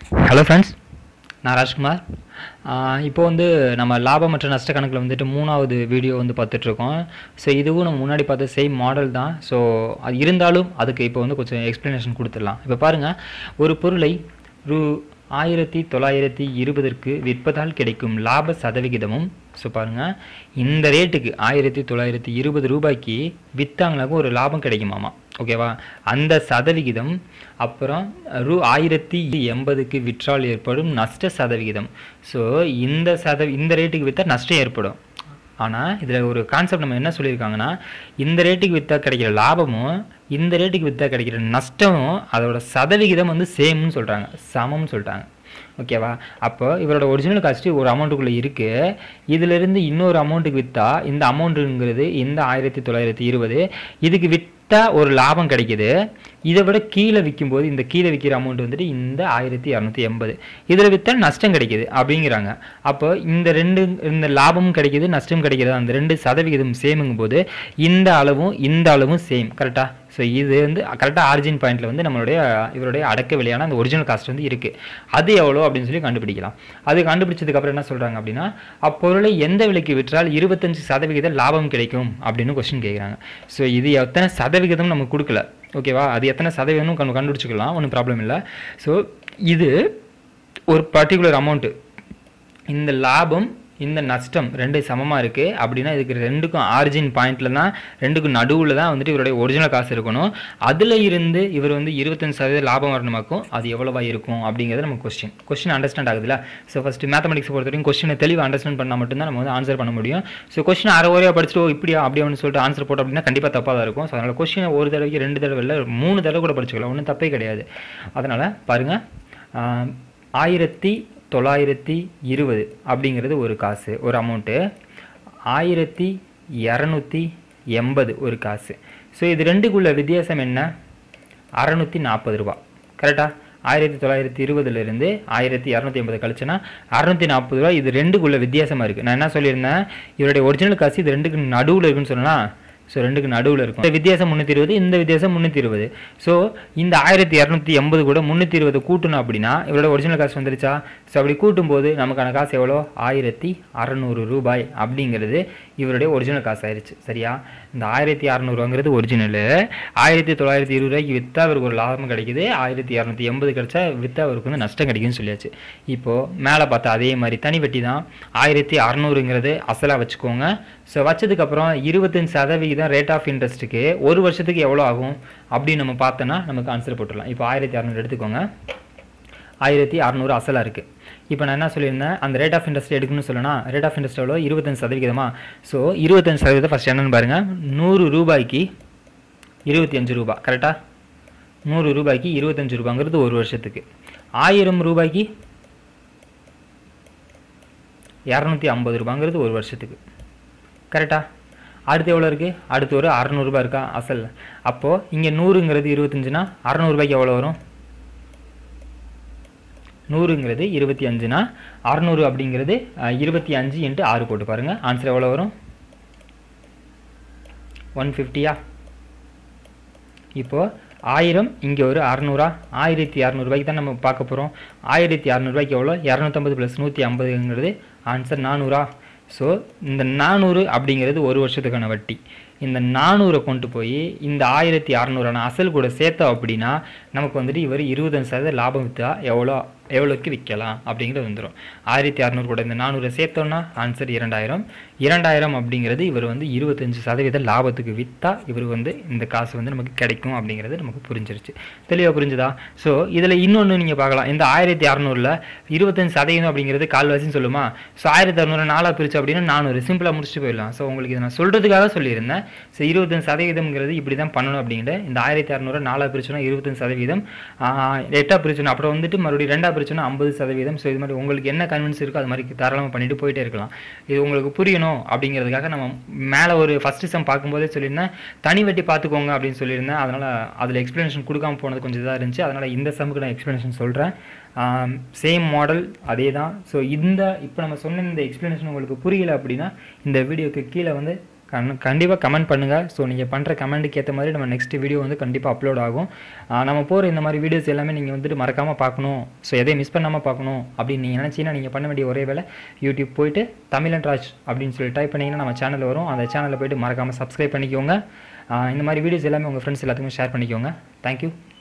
hello friends நான் ராஜ்குமார் ஆஹ் இப்போ வந்து நம்ம லாபம் மற்றும் நஷ்ட கணக்கில் வந்துட்டு மூணாவது வீடியோ வந்து பார்த்துட்ருக்கோம் ஸோ இதுவும் நம்ம முன்னாடி பார்த்த சேம் மாடல் தான் ஸோ அது இருந்தாலும் அதுக்கு இப்போ வந்து கொஞ்சம் எக்ஸ்ப்ளனேஷன் கொடுத்துடலாம் இப்போ பாருங்கள் ஒரு பொருளை ரூ ஆயிரத்தி தொள்ளாயிரத்தி இருபதற்கு விற்பதால் கிடைக்கும் லாப சதவிகிதமும் ஸோ பாருங்கள் இந்த ரேட்டுக்கு ஆயிரத்தி தொள்ளாயிரத்தி இருபது ரூபாய்க்கு விற்றாங்கனாக்கும் ஒரு லாபம் கிடைக்குமாமா ஓகேவா அந்த சதவிகிதம் அப்புறம் ரூ ஆயிரத்தி எண்பதுக்கு விற்றால் ஏற்படும் நஷ்ட சதவிகிதம் ஸோ இந்த சத இந்த ரேட்டுக்கு விற்றா நஷ்டம் ஏற்படும் ஆனால் இதில் ஒரு கான்செப்ட் நம்ம என்ன சொல்லியிருக்காங்கன்னா இந்த ரேட்டுக்கு விற்றா கிடைக்கிற லாபமும் இந்த ரேட்டுக்கு விற்றா கிடைக்கிற நஷ்டமும் அதோட சதவிகிதம் வந்து சேம்னு சொல்கிறாங்க சமம்னு சொல்லிட்டாங்க ஓகேவா அப்போ இவரோட ஒரிஜினல் காஸ்ட் ஒரு அமௌண்ட்டுக்குள்ளே இருக்குது இதிலிருந்து இன்னொரு அமௌண்ட்டுக்கு விற்றா இந்த அமௌண்ட்டுங்கிறது இந்த ஆயிரத்தி தொள்ளாயிரத்தி இருபது இதுக்கு விற்றா ஒரு லாபம் கிடைக்குது இதை விட கீழே விற்கும்போது இந்த கீழே விற்கிற அமௌண்ட் வந்துட்டு இந்த ஆயிரத்தி இரநூத்தி எண்பது இதில் விற்றா நஷ்டம் கிடைக்குது அப்படிங்கிறாங்க அப்போ இந்த ரெண்டு இந்த லாபமும் கிடைக்குது நஷ்டம் கிடைக்குது அந்த ரெண்டு சதவிகிதம் சேமுங்கும் போது இந்த அளவும் இந்த அளவும் சேம் கரெக்டாக ஸோ இது வந்து கரெக்டாக ஆரிஜின் பாயிண்ட்டில் வந்து நம்மளுடைய இவருடைய அடக்க விலையான அந்த ஒரிஜினல் காஸ்ட் வந்து இருக்குது அது எவ்வளோ அப்படின்னு சொல்லி கண்டுபிடிக்கலாம் அது கண்டுபிடிச்சதுக்கப்புறம் என்ன சொல்கிறாங்க அப்படின்னா அப்பொருளை எந்த விலைக்கு விற்றால் இருபத்தஞ்சு சதவிகித லாபம் கிடைக்கும் அப்படின்னு கொஸ்டின் கேட்குறாங்க ஸோ இது எத்தனை சதவிகிதம் நமக்கு கொடுக்கல ஓகேவா அது எத்தனை சதவீதம் கண்டு கண்டுபிடிச்சிக்கலாம் ஒன்றும் ப்ராப்ளம் இல்லை ஸோ இது ஒரு பர்டிகுலர் அமௌண்ட்டு இந்த லாபம் இந்த நஷ்டம் ரெண்டு சமமாக இருக்குது அப்படின்னா இதுக்கு ரெண்டுக்கும் ஆரிஜின் பாயிண்டில் தான் ரெண்டுக்கும் நடுவில் தான் வந்துட்டு இவருடைய ஒரிஜினல் காசு இருக்கணும் அதில் இருந்து இவர் வந்து இருபத்தஞ்சு சதவீதம் லாபம் வரணுமாக்கும் அது எவ்வளவா இருக்கும் அப்படிங்கிறது நம்ம கொஸ்டின் கொஸ்டின் அண்டர்ஸ்டாண்ட் ஆகுதுல்ல ஸோ ஃபஸ்ட்டு மேத்தமெட்டிக்ஸ் பொறுத்த வரைக்கும் கொஸ்டினை தெளிவாக அண்டர்ஸ்டாண்ட் பண்ணால் மட்டும்தான் நம்ம வந்து ஆன்சர் பண்ண முடியும் ஸோ கொஸ்டின் அரை ஓரையாக படிச்சுட்டு ஓ, இப்படியா அப்படியான்னு சொல்லிட்டு ஆன்சர் போட்டோம் அப்படின்னா கண்டிப்பாக தப்பாக தான் இருக்கும் ஸோ அதனால் கொஸ்டினை ஒரு தடவைக்கு ரெண்டு தடவை இல்லை மூணு தடவை கூட படிச்சுக்கலாம் ஒன்றும் தப்பே கிடையாது அதனால் பாருங்கள் ஆயிரத்தி தொள்ளாயிரத்தி இருபது அப்படிங்கிறது ஒரு காசு ஒரு அமௌண்ட்டு ஆயிரத்தி இரநூத்தி எண்பது ஒரு காசு ஸோ இது ரெண்டுக்குள்ள வித்தியாசம் என்ன அறநூற்றி நாற்பது ரூபா கரெக்டா ஆயிரத்தி தொள்ளாயிரத்தி இருபதுலேருந்து ஆயிரத்தி இரநூத்தி எண்பது கழிச்சுன்னா அறநூற்றி நாற்பது ரூபா இது ரெண்டுக்குள்ள வித்தியாசமாக இருக்குது நான் என்ன சொல்லியிருந்தேன் இவருடைய ஒரிஜினல் காசு இது ரெண்டுக்கு நடுவில் இருக்குன்னு சொன்னா ஸோ ரெண்டுக்கு நடுவில் இருக்கும் இந்த வித்தியாசம் முந்நூற்றி இருபது இந்த வித்தியாசம் முந்நூற்றி இருபது ஸோ இந்த ஆயிரத்தி இரநூத்தி எண்பது கூட முந்நூற்றி இருபது கூட்டணும் அப்படின்னா இவரோட ஒரிஜினல் காசு வந்துருச்சா ஸோ அப்படி கூட்டும்போது நமக்கான காசு எவ்வளோ ஆயிரத்தி அறநூறு ரூபாய் அப்படிங்கிறது இவருடைய ஒரிஜினல் காசு ஆயிடுச்சு சரியா இந்த ஆயிரத்தி அறநூறுவாங்கிறது ஒரிஜினலு ஆயிரத்தி தொள்ளாயிரத்தி இருபது ரூபாய்க்கு விற்றா அவருக்கு ஒரு லாபம் கிடைக்குது ஆயிரத்தி இரநூத்தி எண்பது கிடைச்சா விற்றா அவருக்கு வந்து நஷ்டம் கிடைக்குன்னு சொல்லியாச்சு இப்போது மேலே பார்த்தா அதே மாதிரி தனி வட்டி தான் ஆயிரத்தி அறநூறுங்கிறது அசலாக வச்சுக்கோங்க ஸோ வச்சதுக்கப்புறம் இருபத்தஞ்சு சதவிகிதம் ரேட் ஆஃப் இன்ட்ரெஸ்ட்டுக்கு ஒரு வருஷத்துக்கு எவ்வளோ ஆகும் அப்படின்னு நம்ம பார்த்தோன்னா நமக்கு ஆன்சர் போட்டுடலாம் இப்போ ஆயிரத்தி அறநூறு எடுத்துக்கோங்க ஆயிரத்தி அறநூறு அசலாக இருக்குது இப்போ நான் என்ன சொல்லியிருந்தேன் அந்த ரேட் ஆஃப் இன்ட்ரெஸ்ட் எடுக்கணும்னு சொல்லனா ரேட் ஆஃப் இன்ட்ரெஸ்ட் எவ்வளோ இருபத்தஞ்சு சதவிகிதமா ஸோ இருபத்தஞ்சு சதவீதம் ஃபஸ்ட் என்னன்னு பாருங்கள் நூறு ரூபாய்க்கு இருபத்தி அஞ்சு ரூபாய் கரெக்டாக நூறு ரூபாய்க்கு இருபத்தஞ்சு ரூபாங்கிறது ஒரு வருஷத்துக்கு ஆயிரம் ரூபாய்க்கு இரநூத்தி ஐம்பது ரூபாங்கிறது ஒரு வருஷத்துக்கு கரெக்டா அடுத்து எவ்வளோ இருக்குது அடுத்து ஒரு அறநூறுபா இருக்கா அசல் அப்போது இங்கே நூறுங்கிறது இருபத்தஞ்சுனா அறநூறுபாய்க்கு எவ்வளோ வரும் நூறுங்கிறது இருபத்தி அஞ்சுனா அறநூறு அப்படிங்கிறது அஹ், இருபத்தி அஞ்சு இன்ட்டு ஆறு போட்டு பாருங்கள் ஆன்சர் எவ்வளோ வரும் ஒன் ஃபிஃப்டியா இப்போது ஆயிரம் இங்கே ஒரு அறநூறா ஆயிரத்தி இரநூறுபாய்க்கு தான் நம்ம பார்க்க போகிறோம் ஆயிரத்தி இரநூறுபாய்க்கு எவ்வளோ இரநூத்தம்பது ப்ளஸ் நூற்றி ஐம்பதுங்கிறது ஆன்சர் நானூறா ஸோ இந்த நானூறு அப்படிங்கிறது ஒரு வருஷத்துக்கான வட்டி இந்த நானூறை கொண்டு போய் இந்த ஆயிரத்தி அறநூறான அசல் கூட சேர்த்தோம் அப்படின்னா நமக்கு வந்துட்டு இவர் இருபத்தஞ்சு சதவீதம் லாபம் விற்றா எவ்வளோ எவ்வளோக்கு விற்கலாம் அப்படிங்கிறது வந்துடும் ஆயிரத்தி அறநூறு கூட இந்த நானூறை சேர்த்தோன்னா ஆன்சர் இரண்டாயிரம் இரண்டாயிரம் அப்படிங்கிறது இவர் வந்து இருபத்தஞ்சு சதவீத லாபத்துக்கு விற்றா இவர் வந்து இந்த காசு வந்து நமக்கு கிடைக்கும் அப்படிங்கிறது நமக்கு புரிஞ்சிருச்சு தெளிவாக புரிஞ்சுதா ஸோ இதில் இன்னொன்று நீங்கள் பார்க்கலாம் இந்த ஆயிரத்தி அறநூறில் இருபத்தஞ்சு சதவீதம் அப்படிங்கிறது கால்வாசின்னு சொல்லுமா ஸோ ஆயிரத்தி அறநூறு நாலாக பிரிச்சு அப்படின்னா நானூறு சிம்பிளாக முடிச்சுட்டு போயிடலாம் ஸோ உங்களுக்கு இதை நான் சொல்கிறதுக்காக சொல்லியிருந்தேன் ஸோ இருபத்தஞ்சு சதவீதம்ங்கிறது இப்படி தான் பண்ணணும் அப்படிங்கிற இந்த ஆயிரத்தி அறநூறு நாலாக பிரிச்சோன்னா இருபத்தஞ்சு சதவீதம் எட்டாக பிரிச்சோன்னா அப்புறம் வந்துட்டு மறுபடியும் ரெண்டாக பிரிச்சோன்னா ஐம்பது சதவீதம் ஸோ இது மாதிரி உங்களுக்கு என்ன கன்வின்ஸ் இருக்கோ அது மாதிரி தாராளமாக பண்ணிட்டு போயிட்டே இருக்கலாம் இது உங்களுக்கு புரியணும் அப்படிங்கிறதுக்காக நம்ம மேலே ஒரு ஃபஸ்ட்டு சம் பார்க்கும்போதே சொல்லியிருந்தேன் தனி வட்டி பார்த்துக்கோங்க அப்படின்னு சொல்லியிருந்தேன் அதனால் அதில் எக்ஸ்ப்ளனேஷன் கொடுக்காம போனது கொஞ்சம் இதாக இருந்துச்சு அதனால் இந்த சம்முக்கு நான் எக்ஸ்ப்ளனேஷன் சொல்கிறேன் சேம் மாடல் அதே தான் ஸோ இந்த இப்போ நம்ம சொன்ன இந்த எக்ஸ்ப்ளனேஷன் உங்களுக்கு புரியல அப்படின்னா இந்த வீடியோக்கு கீழே வந்து கண் கண்டிப்பாக கமெண்ட் பண்ணுங்கள் ஸோ நீங்கள் பண்ணுற கமெண்ட்டுக்கு ஏற்ற மாதிரி நம்ம நெக்ஸ்ட் வீடியோ வந்து கண்டிப்பாக அப்லோட் ஆகும் ஆ, நம்ம போகிற இந்த மாதிரி வீடியோஸ் எல்லாமே நீங்கள் வந்துட்டு மறக்காமல் பார்க்கணும் ஸோ எதையும் மிஸ் பண்ணாமல் பார்க்கணும் அப்படின்னு நீங்கள் நினச்சிங்கன்னா நீங்கள் பண்ண வேண்டிய ஒரே வேலை யூடியூப் போயிட்டு தமிழன் ராஜ் அப்படின்னு சொல்லி டைப் பண்ணிங்கன்னா நம்ம சேனல் வரும் அந்த சேனலில் போயிட்டு மறக்காமல் சப்ஸ்கிரைப் பண்ணிக்கோங்க ஆ, இந்த மாதிரி வீடியோஸ் எல்லாமே உங்கள் ஃப்ரெண்ட்ஸ் எல்லாத்துக்குமே ஷேர் பண்ணிக்கோங்க தேங்க்யூ